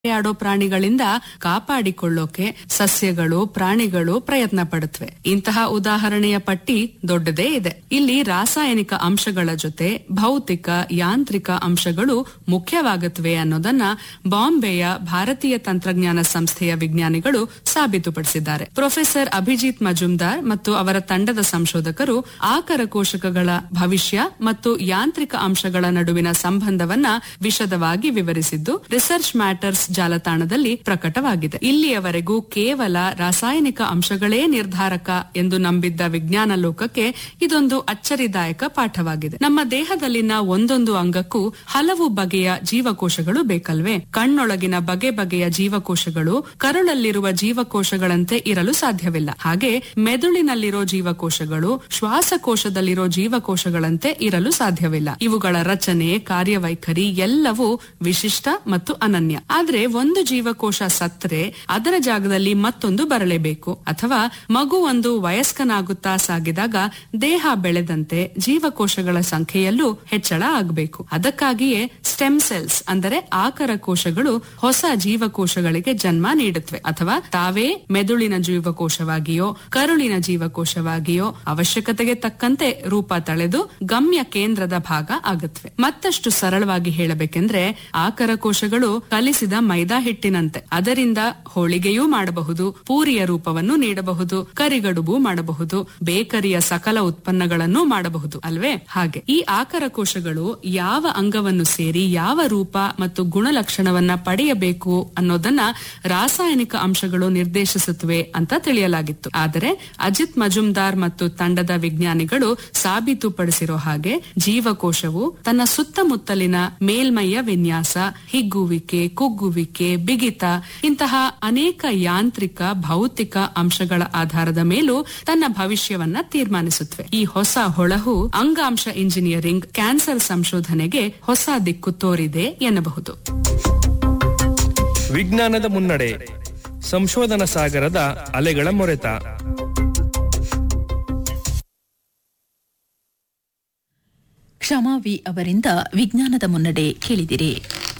ಬೇಟೆಯಾಡೋ ಪ್ರಾಣಿಗಳಿಂದ ಕಾಪಾಡಿಕೊಳ್ಳೋಕೆ ಸಸ್ಯಗಳು ಪ್ರಾಣಿಗಳು ಪ್ರಯತ್ನ ಪಡುತ್ತವೆ ಇಂತಹ ಉದಾಹರಣೆಯ ಪಟ್ಟಿ ದೊಡ್ಡದೇ ಇದೆ ಇಲ್ಲಿ ರಾಸಾಯನಿಕ ಅಂಶಗಳ ಜೊತೆ ಭೌತಿಕ ಯಾಂತ್ರಿಕ ಅಂಶಗಳು ಮುಖ್ಯವಾಗುತ್ತವೆ ಅನ್ನೋದನ್ನ ಬಾಂಬೆಯ ಭಾರತೀಯ ತಂತ್ರಜ್ಞಾನ ಸಂಸ್ಥೆಯ ವಿಜ್ಞಾನಿಗಳು ಸಾಬೀತುಪಡಿಸಿದ್ದಾರೆ ಪ್ರೊಫೆಸರ್ ಅಭಿಜಿತ್ ಮಜುಮ್ದಾರ್ ಮತ್ತು ಅವರ ತಂಡದ ಸಂಶೋಧಕರು ಆಕರ ಕೋಶಕಗಳ ಭವಿಷ್ಯ ಮತ್ತು ಯಾಂತ್ರಿಕ ಅಂಶಗಳ ನಡುವಿನ ಸಂಬಂಧವನ್ನ ವಿಶದವಾಗಿ ವಿವರಿಸಿದ್ದು ರಿಸರ್ಚ್ ಮ್ಯಾಟರ್ಸ್ ಜಾಲತಾಣದಲ್ಲಿ ಪ್ರಕಟವಾಗಿದೆ ಇಲ್ಲಿಯವರೆಗೂ ಕೇವಲ ರಾಸಾಯನಿಕ ಅಂಶಗಳೇ ನಿರ್ಧಾರಕ ಎಂದು ನಂಬಿದ್ದ ವಿಜ್ಞಾನ ಲೋಕಕ್ಕೆ ಇದೊಂದು ಅಚ್ಚರಿದಾಯಕ ಪಾಠವಾಗಿದೆ ನಮ್ಮ ದೇಹದಲ್ಲಿನ ಒಂದೊಂದು ಅಂಗಕ್ಕೂ ಹಲವು ಬಗೆಯ ಜೀವಕೋಶಗಳು ಬೇಕಲ್ವೇ ಕಣ್ಣೊಳಗಿನ ಬಗೆ ಬಗೆಯ ಜೀವಕೋಶಗಳು ಕರುಳಲ್ಲಿರುವ ಜೀವಕೋಶಗಳಂತೆ ಇರಲು ಸಾಧ್ಯವಿಲ್ಲ ಹಾಗೆ ಮೆದುಳಿನಲ್ಲಿರೋ ಜೀವಕೋಶಗಳು ಶ್ವಾಸಕೋಶದಲ್ಲಿರೋ ಜೀವಕೋಶಗಳಂತೆ ಇರಲು ಸಾಧ್ಯವಿಲ್ಲ ಇವುಗಳ ರಚನೆ ಕಾರ್ಯವೈಖರಿ ಎಲ್ಲವೂ ವಿಶಿಷ್ಟ ಮತ್ತು ಅನನ್ಯ ಆದ್ರೆ ಒಂದು ಜೀವಕೋಶ ಸತ್ತರೆ ಅದರ ಜಾಗದಲ್ಲಿ ಮತ್ತೊಂದು ಬರಲೇಬೇಕು ಅಥವಾ ಮಗು ಒಂದು ವಯಸ್ಕನಾಗುತ್ತಾ ಸಾಗಿದಾಗ ದೇಹ ಬೆಳೆದಂತೆ ಜೀವಕೋಶಗಳ ಸಂಖ್ಯೆಯಲ್ಲೂ ಹೆಚ್ಚಳ ಆಗಬೇಕು ಅದಕ್ಕಾಗಿಯೇ ಸ್ಟೆಮ್ ಸೆಲ್ಸ್ ಅಂದರೆ ಆಕರ ಕೋಶಗಳು ಹೊಸ ಜೀವಕೋಶಗಳಿಗೆ ಜನ್ಮ ನೀಡುತ್ತವೆ ಅಥವಾ ತಾವೇ ಮೆದುಳಿನ ಜೀವಕೋಶವಾಗಿಯೋ ಕರುಳಿನ ಜೀವಕೋಶವಾಗಿಯೋ ಅವಶ್ಯಕತೆಗೆ ತಕ್ಕಂತೆ ರೂಪ ತಳೆದು ಗಮ್ಯ ಕೇಂದ್ರದ ಭಾಗ ಆಗುತ್ತವೆ ಮತ್ತಷ್ಟು ಸರಳವಾಗಿ ಹೇಳಬೇಕೆಂದ್ರೆ ಆಕರ ಕೋಶಗಳು ಕಲಿಸಿದ ಮೈದಾ ಹಿಟ್ಟಿನಂತೆ ಅದರಿಂದ ಹೋಳಿಗೆಯೂ ಮಾಡಬಹುದು ಪೂರಿಯ ರೂಪವನ್ನು ನೀಡಬಹುದು ಕರಿಗಡುಬು ಮಾಡಬಹುದು ಬೇಕರಿಯ ಸಕಲ ಉತ್ಪನ್ನಗಳನ್ನು ಮಾಡಬಹುದು ಅಲ್ವೇ ಹಾಗೆ ಈ ಆಕರ ಕೋಶಗಳು ಯಾವ ಅಂಗವನ್ನು ಸೇರಿ ಯಾವ ರೂಪ ಮತ್ತು ಗುಣಲಕ್ಷಣವನ್ನ ಪಡೆಯಬೇಕು ಅನ್ನೋದನ್ನ ರಾಸಾಯನಿಕ ಅಂಶಗಳು ನಿರ್ದೇಶಿಸುತ್ತವೆ ಅಂತ ತಿಳಿಯಲಾಗಿತ್ತು ಆದರೆ ಅಜಿತ್ ಮಜುಮ್ದಾರ್ ಮತ್ತು ತಂಡದ ವಿಜ್ಞಾನಿಗಳು ಸಾಬೀತುಪಡಿಸಿರೋ ಹಾಗೆ ಜೀವಕೋಶವು ತನ್ನ ಸುತ್ತಮುತ್ತಲಿನ ಮೇಲ್ಮೈಯ ವಿನ್ಯಾಸ ಹಿಗ್ಗುವಿಕೆ ಕುಗ್ಗುವಿಕೆ ಬಿಗಿತ ಇಂತಹ ಅನೇಕ ಯಾಂತ್ರಿಕ ಭೌತಿಕ ಅಂಶಗಳ ಆಧಾರದ ಮೇಲೂ ತನ್ನ ಭವಿಷ್ಯವನ್ನ ತೀರ್ಮಾನಿಸುತ್ತವೆ ಈ ಹೊಸ ಹೊಳಹು ಅಂಗಾಂಶ ಇಂಜಿನಿಯರಿಂಗ್ ಕ್ಯಾನ್ಸರ್ ಸಂಶೋಧನೆಗೆ ಹೊಸ ದಿಕ್ಕು ತೋರಿದೆ ಎನ್ನಬಹುದು ವಿಜ್ಞಾನದ ಮುನ್ನಡೆ ಸಂಶೋಧನಾ ಸಾಗರದ ಅಲೆಗಳ ಮೊರೆತ ಕ್ಷಮಾ ವಿ ಅವರಿಂದ ವಿಜ್ಞಾನದ ಮುನ್ನಡೆ ಕೇಳಿದಿರಿ